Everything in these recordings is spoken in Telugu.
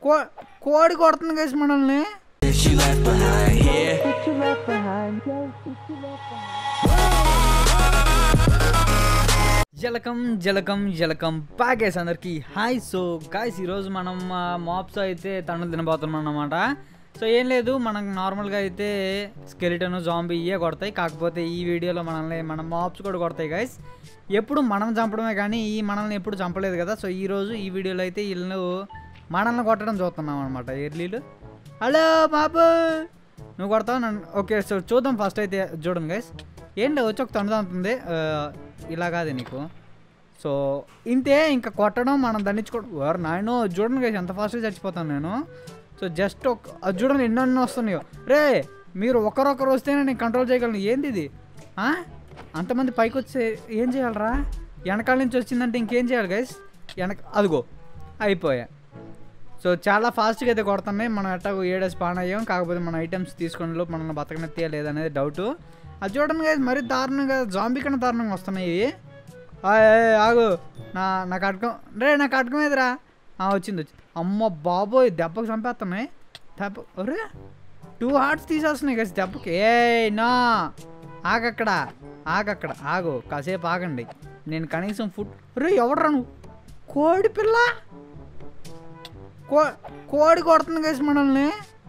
కో కోడి కొడుతుంది గైస్ మనల్ని She left behind here. జలకం జలకం జలకం ప్యాకేజ్ అందరికి హాయ్ సో గాయస్ ఈరోజు మనం మాప్స్ అయితే తను తినబోతున్నాం అన్నమాట సో ఏం లేదు మనకు నార్మల్గా అయితే స్కెలిటన్ జాంబీ ఇవే కొడతాయి కాకపోతే ఈ వీడియోలో మనల్ని మన మాప్స్ కూడా కొడతాయి గాయస్ ఎప్పుడు మనం చంపడమే కానీ ఈ మనల్ని ఎప్పుడు చంపలేదు కదా సో ఈ రోజు ఈ వీడియోలో అయితే వీళ్ళు మనల్ని కొట్టడం చూస్తున్నాం అనమాట ఎర్లీలు హలో బాబు నువ్వు కొడతావు నన్ను ఓకే సో చూద్దాం ఫస్ట్ అయితే చూడండి గైస్ ఏంటి వచ్చి ఒక తొందరవుతుంది ఇలా కాదు నీకు సో ఇంతే ఇంకా కొట్టడం మనం దండించుకోవడం వారు నాయన చూడండి గైస్ ఎంత ఫాస్ట్గా చచ్చిపోతాను నేను సో జస్ట్ ఒక అది చూడండి ఎన్నెన్నో వస్తున్నాయో రే మీరు ఒకరొకరు వస్తేనే నేను కంట్రోల్ చేయగలను ఏంది ఇది ఆ? అంతమంది పైకి వచ్చి ఏం చేయాలరా వెనకాల నుంచి వచ్చిందంటే ఇంకేం చేయాలి గైస్ వెనక అదిగో అయిపోయా సో చాలా ఫాస్ట్గా అయితే కొడుతున్నాయి మనం ఎట్టా ఏడేసి పాన్ అయ్యాం కాకపోతే మన ఐటమ్స్ తీసుకుని లోపు మనల్ని బతకనెత్తియా లేదనేది డౌట్ అది చూడండి guys, మరీ దారుణంగా జాంబీ కన్నా దారుణంగా వస్తున్నాయి ఇవి. ఆయ్, ఆయ్, ఆగు నా నా కటకం రే నా కటకం ఏదిరా ఆ, వచ్చింది వచ్చింది అమ్మ బాబోయ్ దెబ్బకు చంపేస్తున్నాయి దెబ్బ ఒరే టూ హార్ట్స్ తీసేస్తున్నాయి కదా దెబ్బకి ఏ నా ఆగక్కడ ఆగక్కడ ఆగు కాసేపు ఆగండి నేను కనీసం ఫుడ్ రే ఎవడరా నువ్వు కోడి పిల్ల కో కోడి కొడుతుంది కదా మనల్ని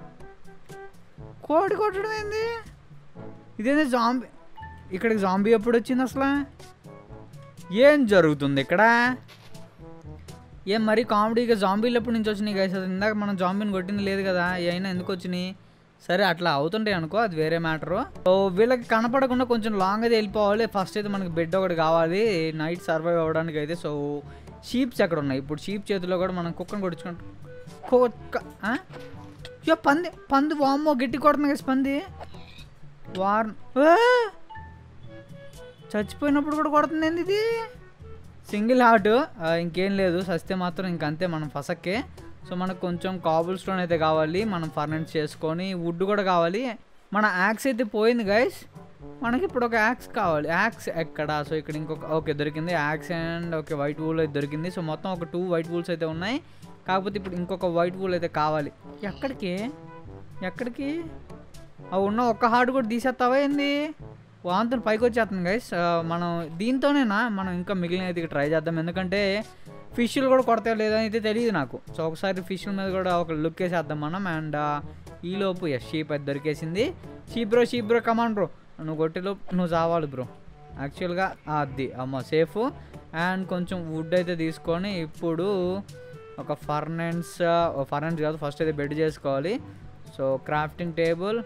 కోడి కొట్టడం ఏంది ఇదేంటి జాంబీ ఇక్కడికి జాంబీ ఎప్పుడు వచ్చింది అసలు ఏం జరుగుతుంది ఇక్కడ ఏం మరి కామెడీగా జాంబీలు ఎప్పటి నుంచి వచ్చినాయి గైస్ అది ఇందాక మనం జాంబీని కొట్టింది లేదు కదా ఏ అయినా ఎందుకు వచ్చినాయి సరే అట్లా అవుతుంటాయి అనుకో అది వేరే మ్యాటరు సో వీళ్ళకి కనపడకుండా కొంచెం లాంగ్ అయితే వెళ్ళిపోవాలి ఫస్ట్ అయితే మనకి బెడ్ ఒకటి కావాలి నైట్ సర్వైవ్ అవ్వడానికి అయితే సో షీప్స్ ఎక్కడ ఉన్నాయి ఇప్పుడు షీప్ చేతిలో కూడా మనం కుక్కను కొడుచుకుంటాం కుక్క ఆ? అయ్యో పంది పంది వామ్మో గట్టి కొడుతుంది కదా పంది వార్ ఏ! చచ్చిపోయినప్పుడు కూడా కొడుతుంది ఏంది ఇది సింగిల్ హార్ట్ ఇంకేం లేదు సస్తే మాత్రం ఇంకంతే మనం ఫసక్కే సో మనకు కొంచెం కాబుల్ స్టోన్ అయితే కావాలి మనం ఫర్నెన్స్ చేసుకొని వుడ్ కూడా కావాలి మన యాక్స్ అయితే పోయింది గైస్ మనకి ఇప్పుడు ఒక యాక్స్ కావాలి యాక్స్ ఎక్కడ సో ఇక్కడ ఇంకొక ఓకే దొరికింది axe and okay white wool అయితే దొరికింది సో మొత్తం ఒక టూ వైట్ వూల్స్ అయితే ఉన్నాయి కాకపోతే ఇప్పుడు ఇంకొక వైట్ వూల్ అయితే కావాలి ఎక్కడికి ఎక్కడికి ఆ ఉన్న ఒక్క హార్ట్ కూడా తీసేస్తావా ఏంది వాంతో పైకి వచ్చేస్తుంది గైస్ మనం దీంతోనేనా మనం ఇంకా మిగిలిన అయితే ట్రై చేద్దాం ఎందుకంటే ఫిష్లు కూడా కొడతాయో లేదో అయితే తెలియదు నాకు సో ఒకసారి ఫిష్ల మీద కూడా ఒక లుక్ వేసేద్దాం మనం అండ్ ఈలోపు ఎస్ షీప్ అయితే దొరికేసింది sheep bro sheep bro come on bro నువ్వు కొట్టేలోపు నువ్వు చావాలి బ్రో యాక్చువల్గా అది అమ్మ సేఫ్ అండ్ కొంచెం వుడ్ అయితే తీసుకొని ఇప్పుడు ఒక ఫర్నెన్స్ ఫర్నెన్స్ కాదు ఫస్ట్ అయితే బెడ్ చేసుకోవాలి so crafting table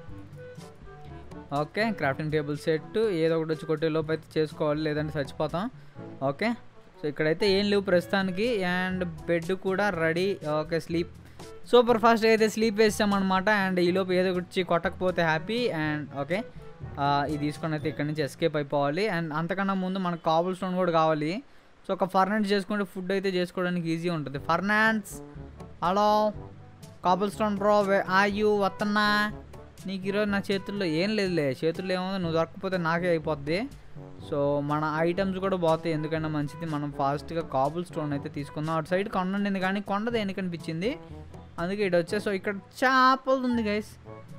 okay crafting table set ఏదో ఒకటి వచ్చి కొట్టే లోపు అయితే చేసుకోవాలి లేదంటే చచ్చిపోతాం ఓకే సో ఇక్కడైతే ఏం లేవు ప్రస్తుతానికి అండ్ బెడ్ కూడా ready okay sleep super fast అయితే స్లీప్ వేసామన్నమాట అండ్ ఈ లోపు ఏదో ఒకటి వచ్చి కొట్టకపోతే హ్యాపీ అండ్ ఓకే ఇది తీసుకొని అయితే ఇక్కడ నుంచి ఎస్కేప్ అయిపోవాలి అండ్ అంతకన్నా ముందు మనకు కాబుల్ స్టోన్ కూడా కావాలి సో ఒక ఫర్నాన్స్ చేసుకుంటే ఫుడ్ అయితే చేసుకోవడానికి ఈజీ ఉంటుంది furnace hello cobblestone bro ఆయు వత్తన్నా నీకు ఈరోజు నా చేతుల్లో ఏం లేదులే చేతుల్లో ఏముంది నువ్వు దొరకకపోతే నాకే అయిపోద్ది సో మన ఐటమ్స్ కూడా పోతాయి ఎందుకైనా మంచిది మనం ఫాస్ట్గా కాబుల్ స్టోన్ అయితే తీసుకుందాం అటు సైడ్ కొండ ఉండింది కానీ కొండ దేనికి అనిపించింది అందుకే ఇటు వచ్చే సో ఇక్కడ చేపలు ఉంది గైస్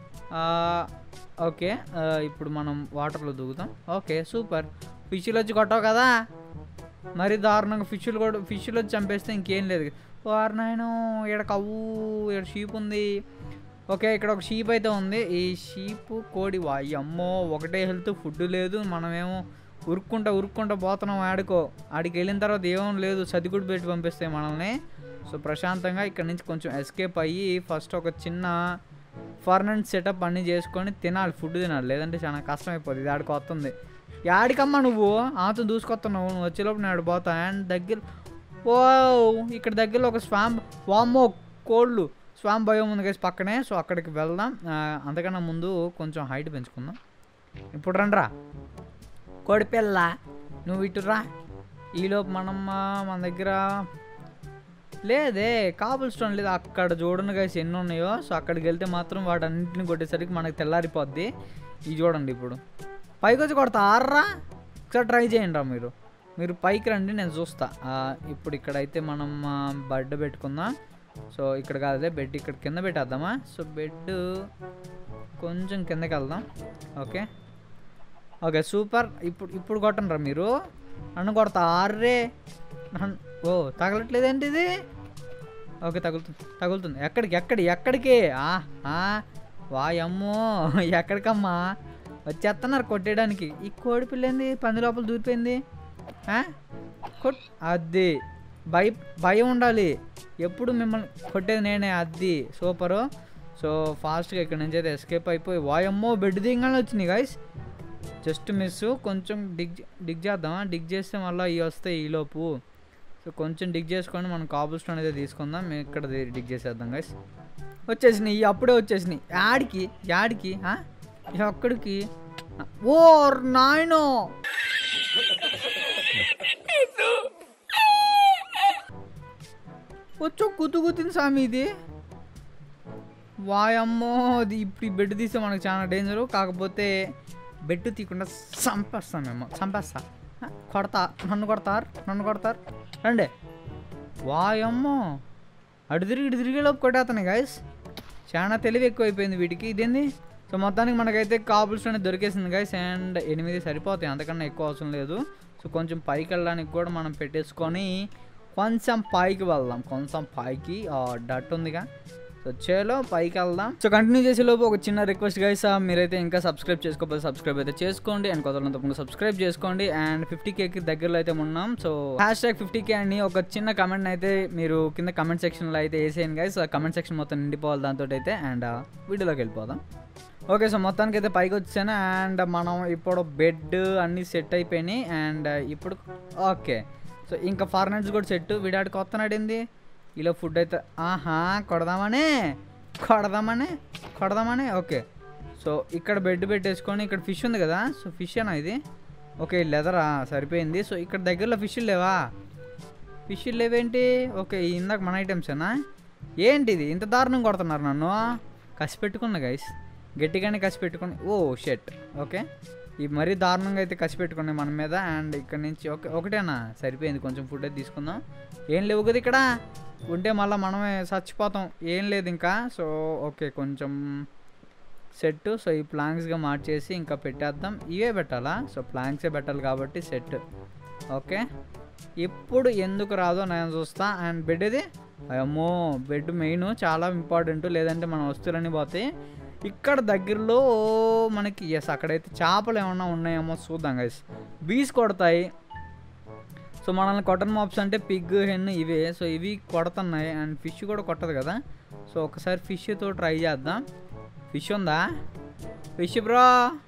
ఓకే ఇప్పుడు మనం వాటర్లో దూకుతాం ఓకే సూపర్ ఫిష్లు వచ్చి కొట్టావు కదా మరి దారుణంగా ఫిష్లు కూడా ఫిష్లు వచ్చి చంపేస్తే ఇంకేం లేదు వారు నాయన ఇక్కడ కవ్వు ఇక్కడ షీప్ ఉంది ఓకే ఇక్కడ ఒక షీప్ అయితే ఉంది ఈ షీప్ కోడి వాయి అమ్మో ఒకటే హెల్త్ ఫుడ్ లేదు మనమేమో ఉరుక్కుంటా ఉరుక్కుంటా పోతున్నాం ఆడుకో ఆడికి వెళ్ళిన తర్వాత ఏమో లేదు సదిగుడు పెట్టి పంపిస్తాయి మనల్ని సో ప్రశాంతంగా ఇక్కడ నుంచి కొంచెం ఎస్కేప్ అయ్యి ఫస్ట్ ఒక చిన్న ఫర్నెంట్ సెటప్ అన్నీ చేసుకొని తినాలి ఫుడ్ తినాలి లేదంటే చాలా కష్టం అయిపోతుంది ఇది ఆడికి వస్తుంది యాడికమ్మా నువ్వు ఆతో దూసుకొస్తున్నావు నువ్వు వచ్చేలోపు నేను ఆడు పోతా అండ్ దగ్గర ఓ ఇక్కడ దగ్గరలో ఒక స్వామ్ వామ్మో కోళ్ళు స్వామ్ భయం ఉంది కదా పక్కనే సో అక్కడికి వెళ్దాం ఆ, అంతకన్నా ముందు కొంచెం హైట్ పెంచుకుందాం ఇప్పుడు రండ్రా కోడిపిల్ల నువ్వు ఇటురా ఈలోపు మనం ఆ, మన దగ్గర లేదే కాబుల్ స్టోన్ లేదు అక్కడ చూడండి గైస్ ఎన్ని ఉన్నాయో సో అక్కడికి వెళ్తే మాత్రం వాటన్నింటిని కొట్టేసరికి మనకి తెల్లారిపోద్ది ఇది చూడండి ఇప్పుడు పైకి వచ్చి కొడతా ఆర్రా ఒకసారి ట్రై చేయండి రా మీరు మీరు పైకి రండి నేను చూస్తా ఆ, ఇప్పుడు ఇక్కడైతే మనం బడ్డ పెట్టుకుందాం సో ఇక్కడ కాదులే బెడ్ ఇక్కడ కింద పెట్టేద్దామా సో బెడ్ కొంచెం కిందకి వెళ్దాం ఓకే ఓకే సూపర్ ఇప్పుడు ఇప్పుడు కొట్టండి మీరు నన్ను కొడతా ఆర్రే నన్ను ఓ తగలట్లేదేంటి ఇది ఓకే తగులుతుంది తగులుతుంది ఎక్కడికి ఎక్కడి ఎక్కడికి ఆ, ఆ, వాయమ్మో ఎక్కడికమ్మా వచ్చేస్తున్నారు కొట్టేయడానికి ఈ కోడి పిల్ల ఏంది పంది లోపల దూరిపోయింది ఆ? కొట్ అది భయ భయం ఉండాలి ఎప్పుడు మిమ్మల్ని కొట్టేది నేనే అది సూపరు సో ఫాస్ట్గా ఇక్కడ నుంచి అయితే ఎస్కేప్ అయిపోయి వాయమ్మో బెడ్ దిగానే వచ్చినాయి గాయస్ జస్ట్ మిస్ కొంచెం డిగ్ డిగ్ చేద్దామా డిగ్ చేస్తే మళ్ళీ ఇవి వస్తాయి ఈలోపు సో కొంచెం డిగ్ చేసుకొని మనం కాబుల్ స్టోన్ అయితే తీసుకుందాం మేము ఇక్కడ ది- డిగ్ చేసేద్దాం గైస్ వచ్చేసినాయి ఇవి అప్పుడే వచ్చేసినాయి యాడికి యాడికి ఆ? ఎక్కడికి ఓ నాయనో వచ్చో కుతు కుతింది స్వామి ఇది వాయమ్మో అది ఇప్పుడు ఈ బెడ్ తీస్తే మనకు చాలా డేంజరు కాకపోతే బెడ్ తీయకుండా చంపేస్తాం మేము చంపేస్తా ఆ, కొడతా నన్ను కొడతారు నన్ను కొడతారు రండి వాయమ్మో అటు తిరిగి ఇటు తిరిగి లోపు కొట్టేస్తాను గాయస్ చాలా తెలివి ఎక్కువైపోయింది వీటికి ఇదేంది సో మొత్తానికి మనకైతే కాబుల్స్ అనేది దొరికేసింది గాయస్ అండ్ ఎనిమిది సరిపోతాయి అంతకన్నా ఎక్కువ అవసరం లేదు సో కొంచెం పైకి వెళ్ళడానికి కూడా మనం పెట్టేసుకొని కొంచెం పైకి వెళ్దాం కొంచెం పైకి డట్ ఉందిగా సో చేలో పైకి వెళ్దాం సో కంటిన్యూ చేసే లోపు ఒక చిన్న రిక్వెస్ట్ గైస్ మీరైతే ఇంకా సబ్స్క్రైబ్ చేసుకోకపోతే సబ్స్క్రైబ్ అయితే చేసుకోండి అండ్ కొత్త తప్పకుండా సబ్స్క్రైబ్ చేసుకోండి అండ్ ఫిఫ్టీ కేకి దగ్గరలో అయితే ఉన్నాం so hashtag fifty K అని ఒక చిన్న కమెంట్ అయితే మీరు కింద కమెంట్ సెక్షన్లో అయితే వేసేయండి గైస్ కమెంట్ సెక్షన్ మొత్తం నిండిపోవాలి దాంతో అయితే అండ్ వీడియోలోకి వెళ్ళిపోదాం ఓకే సో మొత్తానికి అయితే పైకి వచ్చాను అండ్ మనం ఇప్పుడు బెడ్ అన్నీ సెట్ అయిపోయినాయి అండ్ ఇప్పుడు ఓకే సో ఇంకా ఫార్నెట్స్ కూడా సెట్ వీడాడికి వస్తున్నాడు ఏంది ఇలా ఫుడ్ అయితే ఆహా కొడదామనే కొడదామనే కొడదామనే ఓకే సో ఇక్కడ బెడ్ పెట్టేసుకొని ఇక్కడ ఫిష్ ఉంది కదా సో ఫిష్ ఏనా ఇది ఓకే లెదరా సరిపోయింది సో ఇక్కడ దగ్గరలో ఫిష్ లేవా ఫిష్ లేవేంటి ఓకే ఇందాక మన ఐటమ్సేనా ఏంటి ఇది ఇంత దారుణం కొడుతున్నారు నన్ను కసి పెట్టుకున్నా గైస్ గట్టిగానే కసి పెట్టుకుని ఓ షెట్ ఓకే ఈ మరీ దారుణంగా అయితే కసి పెట్టుకున్నాయి మన మీద అండ్ ఇక్కడ నుంచి ఓకే ఒకటేనా సరిపోయింది కొంచెం ఫుడ్ అయితే తీసుకుందాం ఏం లేవు కదా ఇక్కడ ఉంటే మళ్ళీ మనమే చచ్చిపోతాం ఏం లేదు ఇంకా సో ఓకే కొంచెం సెట్ సో ఈ ప్లాంక్స్గా మార్చేసి ఇంకా పెట్టేద్దాం ఇవే పెట్టాలా సో ప్లాంక్సే పెట్టాలి కాబట్టి సెట్ ఓకే ఇప్పుడు ఎందుకు రాదో నేను చూస్తా అండ్ బెడ్ ఇది అమ్మో బెడ్ మెయిన్ చాలా ఇంపార్టెంట్ లేదంటే మన వస్తువులన్నీ పోతాయి ఇక్కడ దగ్గరలో మనకి ఎస్ అక్కడైతే చేపలు ఏమన్నా ఉన్నాయేమో చూద్దాం గైస్ బీస్ కొడతాయి సో మనల్ని కొట్టన్ మాప్స్ అంటే పిగ్ హెన్ ఇవే సో ఇవి కొడుతున్నాయి అండ్ ఫిష్ కూడా కొట్టదు కదా సో ఒకసారి ఫిష్తో ట్రై చేద్దాం ఫిష్ ఉందా ఫిష్ బ్రో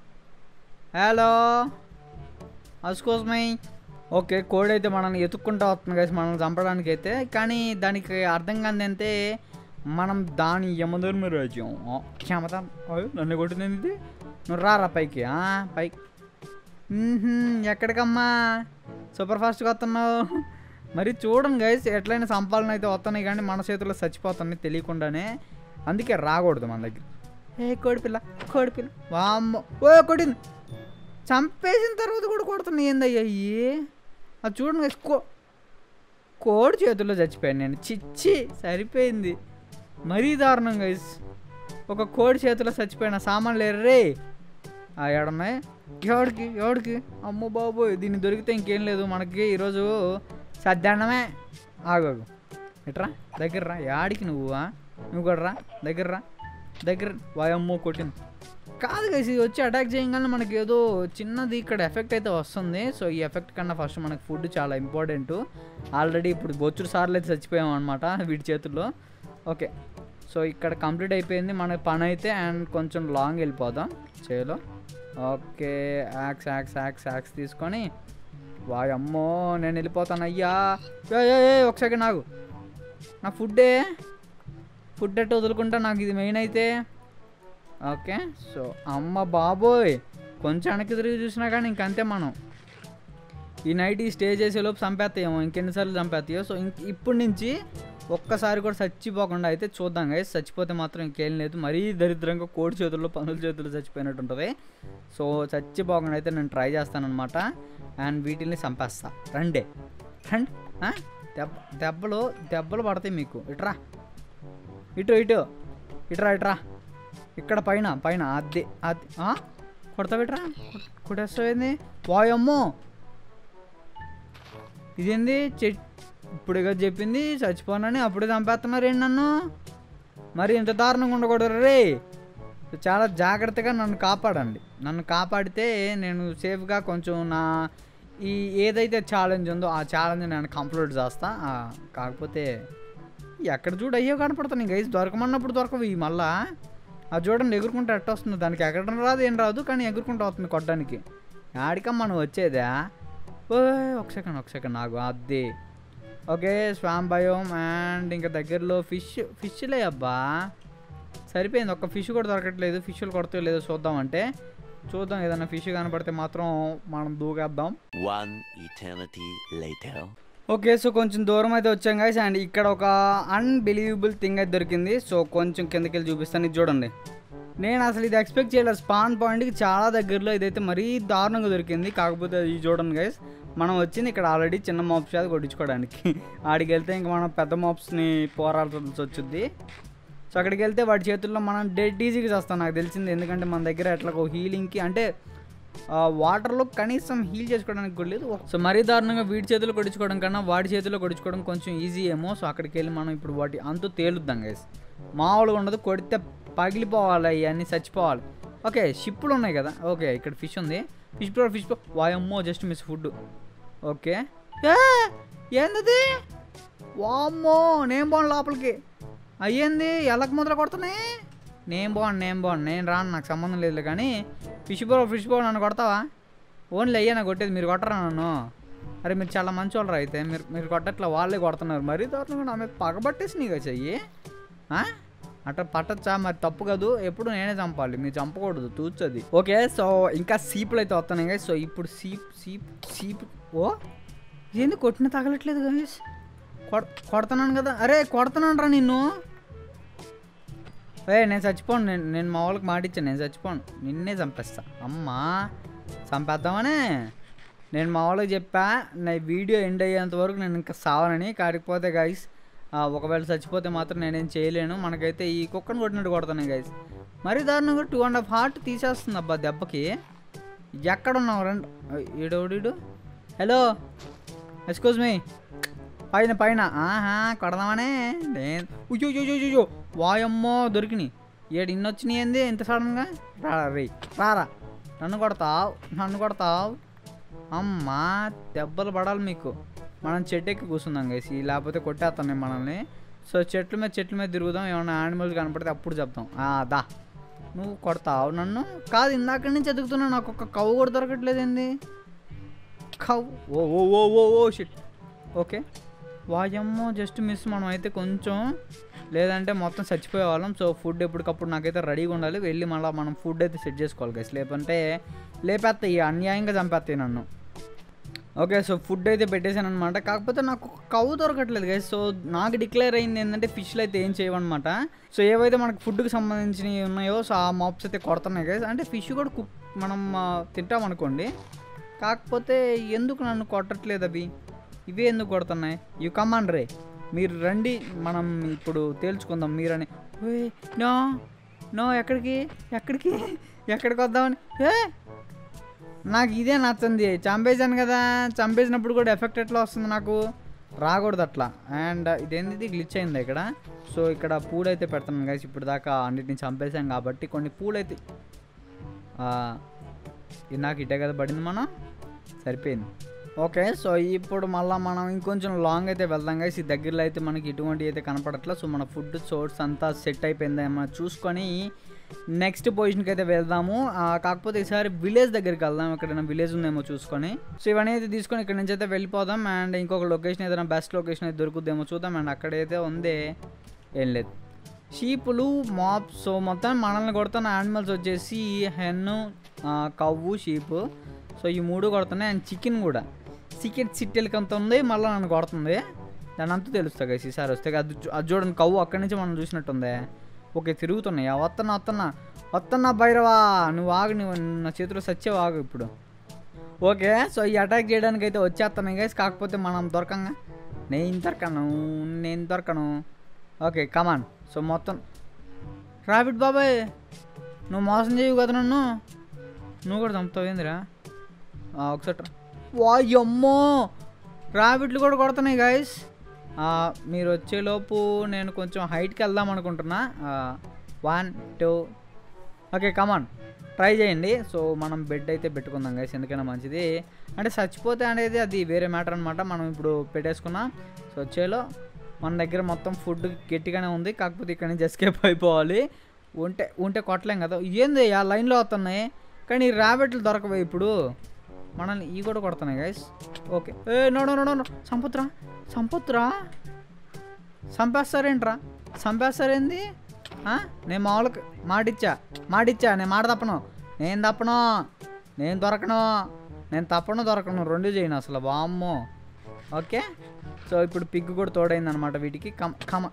హలో అస్కోస్ మై ఓకే కోడి అయితే మనల్ని ఎత్తుక్కుంటా వస్తుంది కదా మనల్ని చంపడానికి అయితే కానీ దానికి అర్థం కాదు అంటే మనం దాని యమధర్మ రాజ్యం ఆ, క్షమత అయ్యో, నన్ను కొట్టింది ఇది నువ్వు రారా పైకి ఆ, పైకి మ్మ్హ్మ్, ఎక్కడికమ్మా సూపర్ ఫాస్ట్గా వస్తున్నావు మరి చూడండి గైస్ ఎట్లయినా సంపాదన అయితే వస్తున్నాయి కానీ మన చేతుల్లో చచ్చిపోతున్నాయి తెలియకుండానే అందుకే రాకూడదు మన దగ్గర ఏ కోడిపిల్ల కోడిపిల్ల వామ్మో ఓ కొట్టింది చంపేసిన తర్వాత కూడా కొడుతున్నాయి ఏందయ్యా ఇయ్యి? అది చూడండి guys, కో కోడి చేతుల్లో చచ్చిపోయాను నేను చిచ్చి సరిపోయింది మరీ దారుణం గైస్ ఒక కోడి చేతిలో చచ్చిపోయిన సామాన్లు ఎర్రే ఆ ఏడున్నాయి ఎవడికి ఎవడికి అమ్మో బాబోయ్ దీన్ని దొరికితే ఇంకేం లేదు మనకి ఈరోజు సద్దాన్నమే ఆగోగు ఎట్రా దగ్గర రా యాడికి నువ్వు ఆ? నువ్వు కూడా రా దగ్గర రా దగ్గర వాయమ్మో కొట్టింది కాదు గైస్ ఇది వచ్చి అటాక్ చేయగానే మనకి ఏదో చిన్నది ఇక్కడ ఎఫెక్ట్ అయితే వస్తుంది సో ఈ ఎఫెక్ట్ కన్నా ఫస్ట్ మనకి ఫుడ్ చాలా ఇంపార్టెంట్ ఆల్రెడీ ఇప్పుడు బొచ్చుడు సార్లు అయితే చచ్చిపోయాం అనమాట వీటి చేతుల్లో ఓకే సో ఇక్కడ కంప్లీట్ అయిపోయింది మన పని అయితే అండ్ కొంచెం లాంగ్ వెళ్ళిపోదాం చేలో okay axe axe axe axe తీసుకొని వాయమ్మో నేను వెళ్ళిపోతాను అయ్యా ఏ, ఏ, ఏ, ఒక సెకండ్ నాకు నా ఫుడ్డే ఫుడ్ ఎట్టు వదులుకుంటా నాకు ఇది మెయిన్ అయితే ఓకే సో అమ్మ బాబోయ్ కొంచెం వెనక్కి తిరిగి చూసినా కానీ ఇంకంతే మనం ఈ నైట్ ఈ స్టే చేసేలోపు చంపేస్తాయేమో ఇంకెన్నిసార్లు చంపేస్తాయో సో ఇంక ఇప్పటి నుంచి ఒక్కసారి కూడా చచ్చిపోకుండా అయితే చూద్దాం గైస్ చచ్చిపోతే మాత్రం ఇంకేం లేదు మరీ దరిద్రంగా కోడి చేతుల్లో పనుల చేతుల్లో చచ్చిపోయినట్టు ఉంటుంది సో చచ్చిపోకుండా అయితే నేను ట్రై చేస్తానన్నమాట అండ్ వీటిని చంపేస్తా రండే రండి ఆ? దెబ్బ దెబ్బలు దెబ్బలు పడతాయి మీకు ఇట్రా ఇటు ఇటు ఇటురా ఇటురా ఇక్కడ పైన పైన అద్దె అది కొడతావిట్రా కొట్టేస్తావేంది వాయమ్మో ఇదేంది చెట్ ఇప్పుడు ఇక చెప్పింది చచ్చిపోనని అప్పుడే చంపేస్తున్నారు ఏంటి నన్ను మరి ఇంత దారుణంగా ఉండకూడదు రే చాలా జాగ్రత్తగా నన్ను కాపాడండి నన్ను కాపాడితే నేను సేఫ్గా కొంచెం నా ఈ ఏదైతే ఛాలెంజ్ ఉందో ఆ ఛాలెంజ్ నేను కంప్లీట్ చేస్తా ఆ, కాకపోతే ఎక్కడ చూడు అయ్యో కనపడుతున్నాయి గైస్ దొరకమన్నప్పుడు దొరకవు ఈ మళ్ళా అది చూడండి ఎగురుకుంటూ ఎట్ట వస్తుంది దానికి ఎగరడం రాదు ఏం రాదు కానీ ఎగురుకుంటూ వస్తుంది కొట్టడానికి ఆడికమ్మా నువ్వు వచ్చేదా ఓ ఒక సెకండ్ ఒక సెకండ్ నాకు అదే ఓకే స్వామ్ బయోమ్ అండ్ ఇంకా దగ్గరలో ఫిష్ ఫిష్లే అబ్బా సరిపోయింది ఒక్క ఫిష్ కూడా దొరకట్లేదు ఫిష్లు కొడతాయో లేదో చూద్దామంటే చూద్దాం ఏదైనా ఫిష్ కనపడితే మాత్రం మనం దూకేద్దాం One eternity later. Okay so కొంచెం దూరం అయితే వచ్చాం గాయస్ అండ్ ఇక్కడ ఒక అన్బిలీవబుల్ థింగ్ అయితే దొరికింది సో కొంచెం కిందకి వెళ్ళి చూపిస్తాను ఇది చూడండి నేను అసలు ఇది ఎక్స్పెక్ట్ చేయలేదు స్పాన్ పాయింట్కి చాలా దగ్గరలో ఇదైతే మరీ దారుణంగా దొరికింది కాకపోతే ఇది చూడండి గైస్ మనం వచ్చింది ఇక్కడ ఆల్రెడీ చిన్న మాప్స్ అది కొట్టించుకోవడానికి ఆడికి వెళ్తే ఇంకా మనం పెద్ద మాప్స్ని పోరాడాల్సి వచ్చుద్ది సో అక్కడికి వెళ్తే వాడి చేతుల్లో మనం డెడ్ ఈజీగా చేస్తాం నాకు తెలిసింది ఎందుకంటే మన దగ్గర ఎట్లా హీలింగ్కి అంటే ఆ, వాటర్లో కనీసం హీల్ చేసుకోవడానికి కూడా లేదు సో మరీ దారుణంగా వీడి చేతిలో కొట్టించుకోవడం కన్నా వాడి చేతిలో కొట్టించుకోవడం కొంచెం ఈజీ ఏమో సో అక్కడికి వెళ్ళి మనం ఇప్పుడు వాటి అంతు తేలుద్దాం గైస్ మామూలుగా ఉండదు కొడితే పగిలిపోవాలి ఇవన్నీ చచ్చిపోవాలి ఓకే షిప్పులు ఉన్నాయి కదా ఓకే ఇక్కడ ఫిష్ ఉంది ఫిష్ ప్రో ఫిష్ ప్రో వాయమ్మో జస్ట్ మిస్ ఫుడ్ ఓకే ఏ, ఏందది వామ్మో నేను బాగుండు లోపలికి అయ్యింది ఎలక ముద్ర కొడుతున్నాయి నేను బాగుండు నేను బాగుండు నేను రాను నాకు సంబంధం లేదు కానీ ఫిష్ బో ఫిష్ బో నన్ను కొడతావా ఓన్లీ అయ్యా నాకు కొట్టేది మీరు కొట్టరా నన్ను అరే మీరు చాలా మంచి వాళ్ళరా అయితే మీరు మీరు కొట్టట్లా వాళ్ళే కొడుతున్నారు మరీ దారుణంగా నా మీద పగబట్టేసి నీకు చెయ్యి ఆ? అట్లా పట్టచ్చా మరి తప్పు కాదు ఎప్పుడు నేనే చంపాలి మీరు చంపకూడదు తూచది ఓకే సో ఇంకా సీపులు అయితే వస్తున్నాయి కదా సో ఇప్పుడు సీప్ సీప్ సీప్ ఓ ఏంది కొట్టిన తగలట్లేదు గైస్ కొడుతున్నాను కదా అరే కొడుతున్నాను రా నిన్ను ఏ నేను చచ్చిపోను నేను నేను మా వాళ్ళకి మాట ఇచ్చాను నేను చచ్చిపోను నిన్నే చంపేస్తా అమ్మా చంపేద్దామనే నేను మా వాళ్ళకి చెప్పా నా వీడియో ఎండ్ అయ్యేంత వరకు నేను ఇంకా సావనని కాకపోతే గైస్ ఒకవేళ చచ్చిపోతే మాత్రం నేనేం చేయలేను మనకైతే ఈ కుక్కను కొట్టినట్టు కొడతాను గైస్ మరీ దారుణంగా టూ అండ్ హాఫ్ హార్ట్ తీసేస్తుంది అబ్బా దెబ్బకి ఎక్కడున్నావు రండి ఈడోడు హలో ఎక్స్క్యూజ్ మీ పైన పైన ఆహా కొడదామనే నేను ఉయ్యో ఉయ్యో ఉయ్యో వాయమ్మో దొరికినాయి ఏడు ఇన్ని వచ్చినాయి ఏంది ఇంత సడన్గా రారా రే రారా నన్ను కొడతావు నన్ను కొడతావు అమ్మా దెబ్బలు పడాలి మీకు మనం చెట్టు ఎక్కి కూర్చుందాం కేసి లేకపోతే కొట్టేస్తాం నేను మనల్ని సో చెట్ల మీద చెట్ల మీద తిరుగుదాం ఏమైనా యానిమల్స్ కనపడితే అప్పుడు చెప్తాం ఆ, దా నువ్వు కొడతావు నన్ను కాదు ఇందాక నుంచి ఎదుగుతున్నావు నాకు ఒక కవ్వు కూడా దొరకట్లేదు ఏంది కవ్ ఓ ఓ ఓ ఓ ఓ షిట్ ఓకే వాయమ్మో జస్ట్ మిస్ మనం అయితే కొంచెం లేదంటే మొత్తం చచ్చిపోయే వాళ్ళం సో ఫుడ్ ఎప్పటికప్పుడు నాకైతే రెడీగా ఉండాలి వెళ్ళి మళ్ళీ మనం ఫుడ్ అయితే సెట్ చేసుకోవాలి గైస్ లేదంటే లేపేస్తాయి అన్యాయంగా చంపేస్తాయి నన్ను ఓకే సో ఫుడ్ అయితే పెట్టేశాను అనమాట కాకపోతే నాకు ఒక కవ్వు దొరకట్లేదు గైస్ సో నాకు డిక్లేర్ అయింది ఏంటంటే ఫిష్లు అయితే ఏం చేయవన్నమాట సో ఏవైతే మనకు ఫుడ్కి సంబంధించినవి ఉన్నాయో సో ఆ మాప్స్ అయితే కొడుతున్నాయి గైస్ అంటే ఫిష్ కూడా కుక్ మనం ఆ, తింటామనుకోండి కాకపోతే ఎందుకు నన్ను కొట్టట్లేదు అవి ఇవే ఎందుకు కొడుతున్నాయి యు కమాండ్ రే మీరు రండి మనం ఇప్పుడు తేల్చుకుందాం మీరని ఓయ్, నో నో ఎక్కడికి ఎక్కడికి ఎక్కడికి వద్దామని ఏ నాకు ఇదే నచ్చింది చంపేశాను కదా చంపేసినప్పుడు కూడా ఎఫెక్ట్ ఎట్లా వస్తుంది నాకు రాకూడదు అట్లా అండ్ ఇదేంది గ్లిచ్ అయింది ఇక్కడ సో ఇక్కడ పూలు అయితే పెడతాను గైస్ ఇప్పుడు దాకా అన్నిటిని చంపేశాం కాబట్టి కొన్ని పూలు అయితే ఆ, ఇది నాకు ఇటే కదా పడింది మనం సరిపోయింది ఓకే సో ఇప్పుడు మళ్ళీ మనం ఇంకొంచెం లాంగ్ అయితే వెళ్దాం గైస్ ఈ దగ్గరలో అయితే మనకి ఇటువంటి అయితే కనపడట్లా సో మన ఫుడ్ సోర్స్ అంతా సెట్ అయిపోయిందేమో చూసుకొని నెక్స్ట్ పొజిషన్కి అయితే వెళ్దాము ఆ, కాకపోతే ఈసారి విలేజ్ దగ్గరికి వెళ్దాం ఎక్కడైనా విలేజ్ ఉందేమో చూసుకొని సో ఇవన్నీ అయితే తీసుకొని ఇక్కడ నుంచి అయితే వెళ్ళిపోదాం అండ్ ఇంకొక లొకేషన్ ఏదైనా బెస్ట్ లొకేషన్ అయితే దొరుకుద్దేమో చూద్దాం అండ్ అక్కడైతే ఉంది ఏం లేదు షీపులు మాప్స్ సో మొత్తం మనల్ని కొడుతున్న యానిమల్స్ వచ్చేసి హెన్ను ఆ, కవ్వు షీపు సో ఈ మూడు కొడుతున్నాయి అండ్ చికెన్ కూడా చికెన్ సిట్టెలకి అంత ఉంది మళ్ళీ నన్ను కొడుతుంది దాని అంతా తెలుస్తా కదా ఈసారి వస్తే అది చూ- అది చూడండి కవ్వు అక్కడి నుంచి మనం చూసినట్టుంది ఓకే తిరుగుతున్నాయి ఆ వస్తున్నా వస్తున్నా వస్తున్నా భైరవా నువ్వు ఆగు నువ్వు నా చేతిలో సచ్చేవు ఆగు ఇప్పుడు ఓకే సో ఈ అటాక్ చేయడానికి అయితే వచ్చేస్తున్నాయి గైస్ కాకపోతే మనం దొరకంగా నేను దొరకను నేను దొరకను ఓకే కమాన్ సో మొత్తం రాబిట్ బాబాయ్ నువ్వు మోసం చేయవు కదా నన్ను నువ్వు కూడా చంపుతావు ఏందిరా ఆ, ఒకసారి ట్ర- వాయమ్మో రాబిట్లు కూడా కొడుతున్నాయి గాయస్ మీరు వచ్చేలోపు నేను కొంచెం హైట్కి వెళ్దాం అనుకుంటున్నా one two okay come on try చేయండి సో మనం బెడ్ అయితే పెట్టుకుందాం గైస్ ఎందుకైనా మంచిది అంటే చచ్చిపోతే అనేది అది వేరే మ్యాటర్ అనమాట మనం ఇప్పుడు పెట్టేసుకున్నాం సో వచ్చేలో మన దగ్గర మొత్తం ఫుడ్ గట్టిగానే ఉంది కాకపోతే ఇక్కడ నుంచి ఎస్కేప్ అయిపోవాలి ఉంటే ఉంటే కొట్టలేం కదా ఏంది ఆ లైన్లో వస్తున్నాయి కానీ ఈ ర్యాబెట్లు దొరకవే ఇప్పుడు మనల్ని ఈ కూడా కొడుతున్నాయి గైస్ ఓకే ఏ నో నో నో నో సంపుత్రా సంపుత్రా చంపేస్తారేంట్రా చంపేస్తారేంది ఆ? నేను మామూలుగా మాటిచ్చా మాటిచ్చా నేను మాట తప్పను నేను తప్పను నేను దొరకను నేను తప్పను దొరకను రెండు చేయను అసలు వామ్మో ఓకే సో ఇప్పుడు పిగ్ కూడా తోడైంది అనమాట వీటికి కమ కమ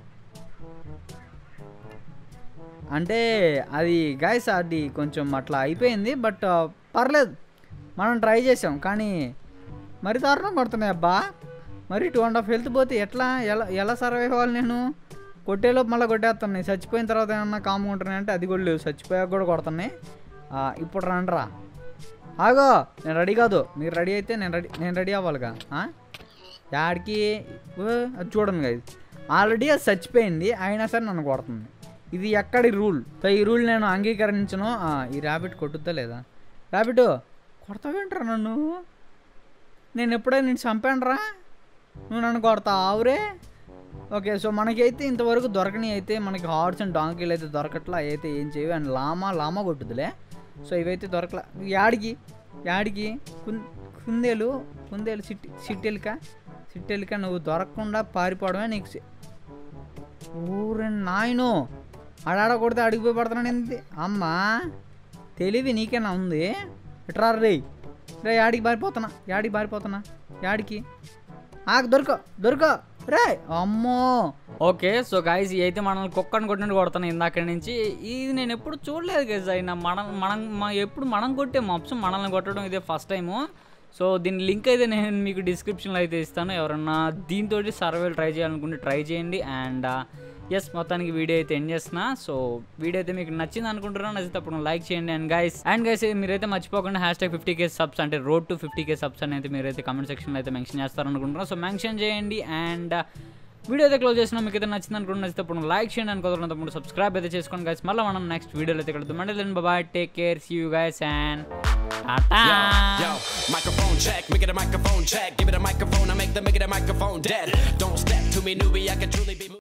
అంటే అది గాయస్ అది కొంచెం అట్లా అయిపోయింది బట్ పర్లేదు మనం ట్రై చేసాం కానీ మరి దారుణం కొడుతున్నాయి అబ్బా మరి టూ అండ్ హాఫ్ హెల్త్ పోతే ఎట్లా ఎలా ఎలా సర్వైవ్ అవ్వాలి నేను కొట్టేలోపు మళ్ళీ కొట్టేస్తున్నాయి చచ్చిపోయిన తర్వాత ఏమన్నా కామ్గా ఉంటున్నాయి అంటే అది కూడా లేవు చచ్చిపోయాక కూడా కొడుతున్నాయి ఆ, ఇప్పుడు రండ్రా ఆగో నేను రెడీ కాదు మీరు రెడీ అయితే నేను రెడీ నేను రెడీ అవ్వాలిగా ఆ? యాడికి ఓ, అది చూడండి ఇది ఆల్రెడీ అది చచ్చిపోయింది అయినా సరే నన్ను కొడుతుంది ఇది ఎక్కడి రూల్ సో ఈ రూల్ నేను అంగీకరించను ఆ, ఈ ర్యాబిట్ కొట్టుద్దా లేదా ర్యాబిట్ కొడతావేంట్రా నన్ను నేను ఎప్పుడైనా నేను చంపానురా నువ్వు నన్ను కొడతావురే ఓకే సో మనకైతే ఇంతవరకు దొరకని అయితే మనకి హార్స్ అండ్ డాంకీలు అయితే దొరకట్లా అవి అయితే ఏం చేయవు అండ్ లామా లామా కొట్టుదులే సో ఇవైతే దొరకలా యాడికి యాడికి కున్ కుందేలు కుందేలు సిట్టి సిట్టెలిక సిట్టెలిక నువ్వు దొరకకుండా పారిపోవడమే నీకు సి- ఊరే నాయను ఆడాడ కొడితే అడిగిపోయి పడుతున్నాను ఏంది అమ్మా తెలివి నీకేనా ఉంది ఎట్రా రే రే యాడికి పారిపోతున్నా యాడికి పారిపోతున్నా యాడికి ఆకు దొరక దొరక రే అమ్మో ఓకే సో గాయస్ అయితే మనల్ని కుక్కని కొట్టినట్టు కొడుతాను ఇందాక నుంచి ఇది నేను ఎప్పుడు చూడలేదు గైస్ అయినా మనం మనం మ- ఎప్పుడు మనం కొట్టే మప్స్ మనల్ని కొట్టడం ఇదే ఫస్ట్ టైము సో దీని లింక్ అయితే నేను మీకు డిస్క్రిప్షన్లో అయితే ఇస్తాను ఎవరన్నా దీంతో సర్వేలు ట్రై చేయాలనుకుంటే ట్రై చేయండి అండ్ ఎస్ మొత్తానికి వీడియో అయితే ఎండ్ చేస్తున్నా సో వీడియో అయితే మీకు నచ్చింది అనుకుంటున్నాను నచ్చితే అప్పుడు లైక్ చేయండి అండ్ గైస్ అండ్ గైస్ మీరైతే మర్చిపోకుండా hashtag fifty K subs అంటే road to fifty K subs అని అయితే మీరైతే కమెంట్ సెక్షన్లో అయితే మెన్షన్ చేస్తారనుకుంటున్నాను సో మెన్షన్ చేయండి అండ్ వీడియో అయితే క్లోజ్ చేసిన మీకు అయితే నచ్చింది అనుకుంటున్నా నచ్చితే అప్పుడు లైక్ చేయండి అనుకోవడం తప్పుడు సబ్స్క్రైబ్ అయితే చేసుకోండి గైస్ మళ్ళీ మనం నెక్స్ట్ వీడియోలో అయితే కలుద్దాం అంటే bye take care see you guys and Yo, microphone check, make it a microphone check. Give it a microphone, I make the make it a microphone dead. Don't step to me, newbie, I can truly be.